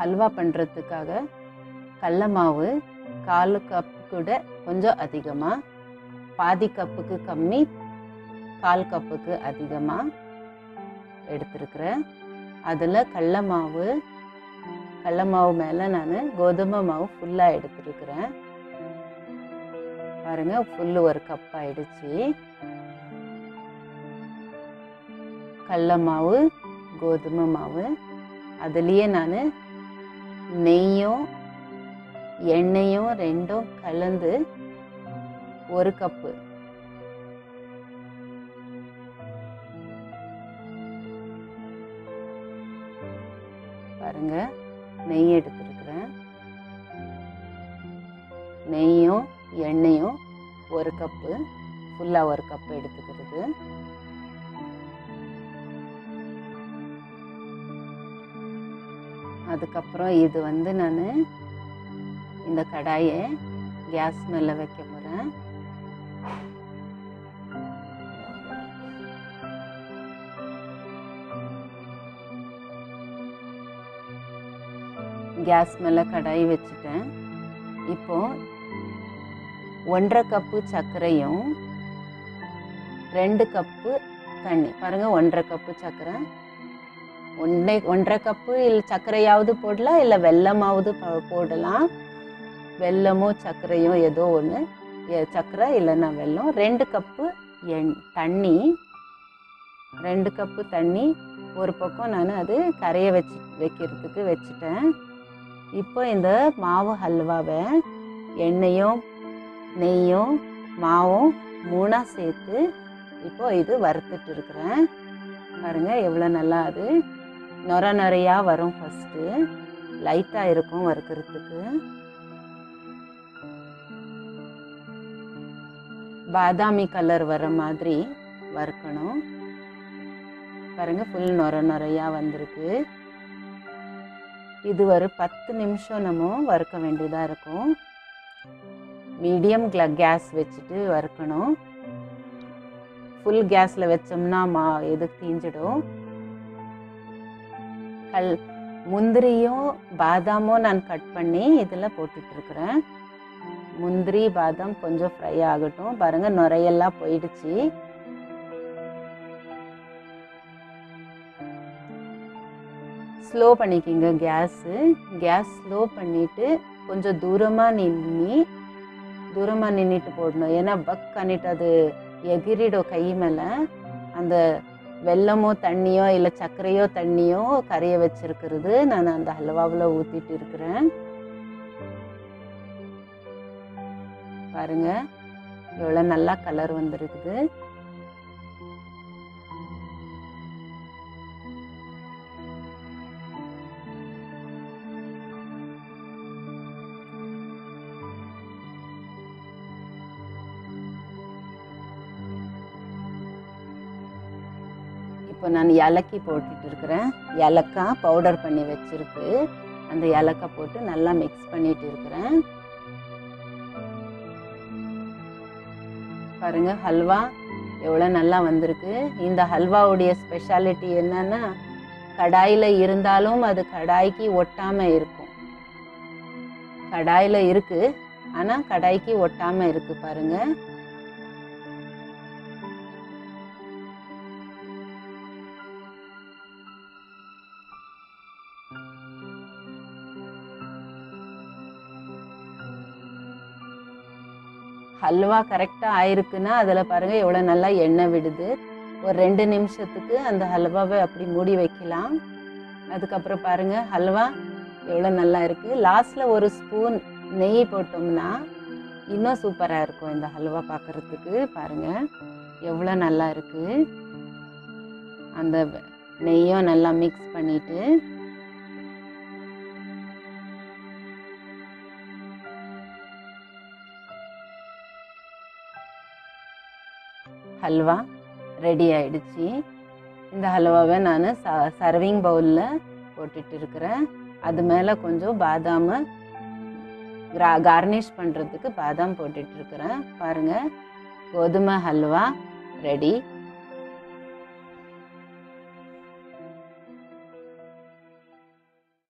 ஹல்வா பண்ணுறதுக்காக கடல மாவு கால் கப் கூட கொஞ்சம் அதிகமாக பாதி கப்புக்கு கம்மி கால் கப்புக்கு அதிகமாக எடுத்துருக்குறேன் அதில் கடல மாவு கடல மாவு மேலே நான் கோதுமை மாவு ஃபுல்லாக எடுத்துருக்குறேன் பாருங்க ஃபுல்லு ஒரு கப் ஆயிடுச்சு கடல மாவு கோதுமை மாவு அதுலேயே நான் நெய்யும் எண்ணெயும் ரெண்டும் கலந்து ஒரு கப்பு பாருங்க நெய் எடுத்துருக்குறேன் நெய்யும் எண்ணெயும் ஒரு கப்பு ஃபுல்லாக ஒரு கப்பு எடுத்துக்கிறது அதுக்கப்புறம் இது வந்து நான் இந்த கடாயை கேஸ் மேலே வைக்க போகிறேன் கேஸ் மேலே கடாய் வச்சுட்டேன் இப்போ ஒன்றரை கப்பு சர்க்கரையும் ரெண்டு கப்பு தண்ணி பாருங்க ஒன்றரை கப்பு சர்க்கரை ஒன்றை ஒன்றரை கப்பு இல்லை சர்க்கரையாவது போடலாம் இல்லை வெல்லமாவது ப- போடலாம் வெல்லமோ சர்க்கரையோ ஏதோ ஒன்று சர்க்கரை இல்லைன்னா வெல்லம் ரெண்டு கப்பு எண் தண்ணி ரெண்டு கப்பு தண்ணி ஒரு பக்கம் நான் அது கரைய வச்சு வைக்கிறதுக்கு வச்சுட்டேன் இப்போ இந்த மாவு ஹல்வாவை எண்ணெயும் நெய்யும் மாவும் மூணாக சேர்த்து இப்போ இது வறுத்துட்டு இருக்கிறேன் பாருங்க எவ்வளோ நல்லா அது நொர நொறையா வரும் ஃபஸ்ட்டு லைட்டாக இருக்கும் வறுக்கிறதுக்கு பாதாமி கலர் வர மாதிரி வறுக்கணும் பாருங்க ஃபுல் நொர நொறையா வந்திருக்கு இது ஒரு பத்து நிமிஷம் நம்ம வறுக்க வேண்டியதாக இருக்கும் மீடியம் கேஸ் வச்சுட்டு வறுக்கணும் ஃபுல் கேஸில் வச்சோம்னா மா இது தீஞ்சிடும் கல் முந்திரியும் பாதாமும் நான் கட் பண்ணி இதில் போட்டுட்ருக்குறேன் முந்திரி பாதாம் கொஞ்சம் ஃப்ரை ஆகட்டும் பாருங்க நுரையெல்லாம் போயிடுச்சு ஸ்லோ பண்ணிக்கிங்க கேஸு கேஸ் ஸ்லோ பண்ணிவிட்டு கொஞ்சம் தூரமாக நின்று தூரமாக நின்றுட்டு போடணும் ஏன்னா பக் பண்ணிட்டு அது எகிரிடும் கை மேலே அந்த வெல்லமோ தண்ணியோ இல்லை சர்க்கரையோ தண்ணியோ கரைய வச்சிருக்கிறது நான் அந்த ஹல்வாவில் ஊற்றிட்டு இருக்கிறேன் பாருங்க எவ்வளோ நல்லா கலர் வந்திருக்குது இப்போ நான் ஏலக்கி போட்டுட்டு இருக்கிறேன் ஏலக்காய் பவுடர் பண்ணி வச்சிருக்கு அந்த ஏலக்காய் போட்டு நல்லா மிக்ஸ் பண்ணிட்டு இருக்கிறேன் பாருங்க ஹல்வா எவ்வளோ நல்லா வந்திருக்கு இந்த ஹல்வாவுடைய ஸ்பெஷாலிட்டி என்னன்னா கடாயில் இருந்தாலும் அது கடாய்க்கு ஒட்டாமல் இருக்கும் கடாயில் இருக்கு ஆனால் கடாய்க்கு ஒட்டாமல் இருக்கு பாருங்க ஹல்வா கரெக்டாக ஆயிருக்குன்னா அதில் பாருங்கள் எவ்வளோ நல்லா எண்ணெய் விடுது ஒரு ரெண்டு நிமிஷத்துக்கு அந்த ஹல்வாவை அப்படி மூடி வைக்கலாம் அதுக்கப்புறம் பாருங்கள் ஹல்வா எவ்வளோ நல்லா இருக்குது லாஸ்ட்டில் ஒரு ஸ்பூன் நெய் போட்டோம்னா இன்னும் சூப்பராக இருக்கும் இந்த ஹல்வா பார்க்குறதுக்கு பாருங்கள் எவ்வளோ நல்லா இருக்குது அந்த நெய்யும் நல்லா மிக்ஸ் பண்ணிவிட்டு ஹல்வா ரெடி ஆயிடுச்சு இந்த ஹல்வாவை நான் ச சர்விங் பவுலில் போட்டுட்டு இருக்கிறேன் அது மேலே கொஞ்சம் பாதாம் கார்னிஷ் பண்ணுறதுக்கு பாதாம் போட்டுட்டு இருக்கிறேன் பாருங்கள் கோதுமை ஹல்வா ரெடி